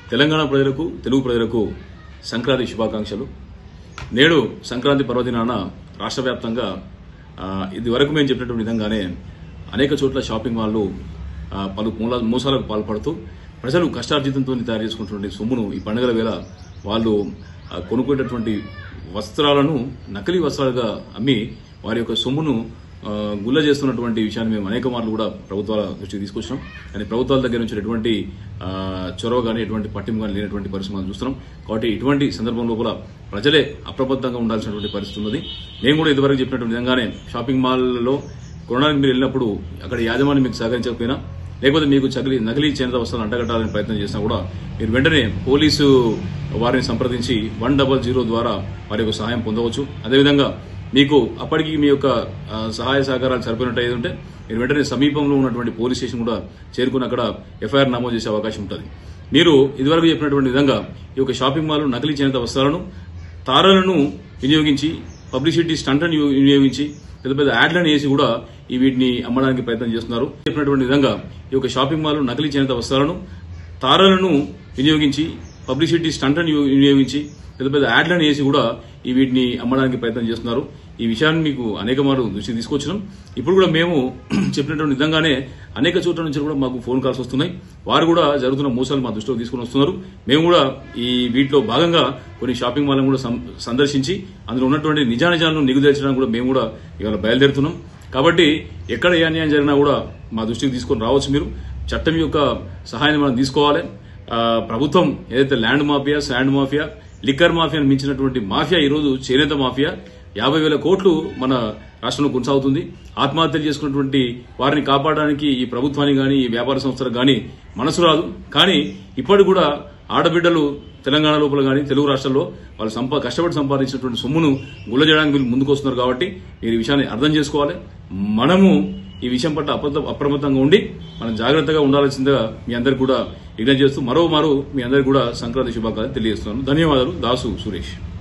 తెలంగాణ ప్రజలకు తెలుగు ప్రజలకు సంక్రాంతి శుభాకాంక్షలు నేడు సంక్రాంతి పర్వదినాన రాష్ట్ర వ్యాప్తంగా ఆ, ఇది వరకు మేము చెప్పినటువంటి విధంగానే అనేక చోట్ల షాపింగ్ మాల్లు ఆ, పలు మూల మోసాలకు పాల్పడుతూ ప్రజలు కష్టార్జితంతో తయారు చేసుకున్నటువంటి సొమ్మును ఈ పండుగల వేళ వాళ్ళు ఆ, కొనుక్కునేటటువంటి వస్త్రాలను నకిలీ వస్త్రాలుగా అమ్మి వారి యొక్క సొమ్మును ఆ, గుల్ల చేస్తున్నటువంటి విషయాన్ని మేము అనేక మార్లు కూడా ప్రభుత్వాల దృష్టికి తీసుకొచ్చినాం కానీ ప్రభుత్వాల దగ్గర నుంచి ఎటువంటి ఆ, చొరవ కానీ ఎటువంటి పట్టింపు కానీ లేనటువంటి పరిస్థితి మనం చూస్తున్నాం కాబట్టి ఇటువంటి సందర్భం లోపల ప్రజలే అప్రమత్తంగా ఉండాల్సినటువంటి పరిస్థితి ఉన్నది నేను కూడా ఇదివరకు చెప్పినటువంటి విధంగానే షాపింగ్ మాల్లో కొనడానికి మీరు వెళ్ళినప్పుడు అక్కడ యాజమాన్యం మీకు సహకరించకపోయినా లేకపోతే మీకు చగిలి నకిలీ చేనేత వస్త్రాలు అంటగట్టాలని ప్రయత్నం చేసినా కూడా మీరు వెంటనే పోలీసు వారిని సంప్రదించి వన్ డబల్ జీరో ద్వారా వారి యొక్క సహాయం పొందవచ్చు అదేవిధంగా మీకు అప్పటికి మీ యొక్క ఆ, సహాయ సహకారాలు సరిపోయినట్టు ఏది ఉంటే మీరు వెంటనే సమీపంలో ఉన్నటువంటి పోలీస్ స్టేషన్ కూడా చేరుకుని అక్కడ ఎఫ్ఐఆర్ నమోదు చేసే అవకాశం ఉంటుంది మీరు ఇదివరకు చెప్పినటువంటి విధంగా ఈ యొక్క షాపింగ్ మాల్ నకిలీ చేనేత వస్త్రాలను తారలను వినియోగించి పబ్లిసిటీ స్టంట్లను వినియోగించి పెద్ద పెద్ద యాడ్లను వేసి కూడా ఈ వీటిని అమ్మడానికి ప్రయత్నం చేస్తున్నారు చెప్పినటువంటి విధంగా ఈ యొక్క షాపింగ్ మాల్ నకిలీ చేనేత వస్త్రాలను తారలను వినియోగించి పబ్లిసిటీ స్టంట్లను వినియోగించి పెద్ద పెద్ద యాడ్లను వేసి కూడా ఈ వీటిని అమ్మడానికి ప్రయత్నం చేస్తున్నారు ఈ విషయాన్ని మీకు అనేక మార్లు దృష్టికి తీసుకొచ్చినాం ఇప్పుడు కూడా మేము చెప్పినటువంటి విధంగానే అనేక చోట్ల నుంచి కూడా మాకు ఫోన్ కాల్స్ వస్తున్నాయి వారు కూడా జరుగుతున్న మోసాలు మా దృష్టిలో తీసుకుని వస్తున్నారు మేము కూడా ఈ వీటిలో భాగంగా కొన్ని షాపింగ్ మాల్లను కూడా సం- సందర్శించి అందులో ఉన్నటువంటి నిజానిజాలను నిగుదేర్చడానికి కూడా మేము కూడా ఇవాళ బయలుదేరుతున్నాం కాబట్టి ఎక్కడ ఏ అన్యాయం జరిగినా కూడా మా దృష్టికి తీసుకొని రావచ్చు మీరు చట్టం యొక్క సహాయాన్ని మనం తీసుకోవాలి ఆ, ప్రభుత్వం ఏదైతే land mafia sand mafia liquor మాఫియాను మించినటువంటి మాఫియా ఈరోజు చేనేత మాఫియా యాభై వేల కోట్లు మన రాష్ట్రంలో కొనసాగుతుంది ఆత్మహత్యలు చేసుకున్నటువంటి వారిని కాపాడడానికి ఈ ప్రభుత్వానికి కానీ ఈ వ్యాపార సంస్థలకు కానీ మనసు రాదు కానీ ఇప్పటికి కూడా ఆడబిడ్డలు తెలంగాణ లోపల కానీ తెలుగు రాష్ట్రాల్లో వాళ్ళు సంపా కష్టపడి సంపాదించినటువంటి సొమ్మును గుల్ల చేయడానికి వీళ్ళు ముందుకు వస్తున్నారు కాబట్టి మీరు ఈ విషయాన్ని అర్థం చేసుకోవాలి మనము ఈ విషయం పట్ల అప్రత అప్రమత్తంగా ఉండి మనం జాగ్రత్తగా ఉండాల్సిందిగా మీ అందరికి కూడా విజ్ఞప్తి చేస్తూ మరో మరో మీ అందరికి కూడా సంక్రాంతి శుభాకాంక్షలు తెలియజేస్తున్నాను ధన్యవాదాలు దాసు సురేష్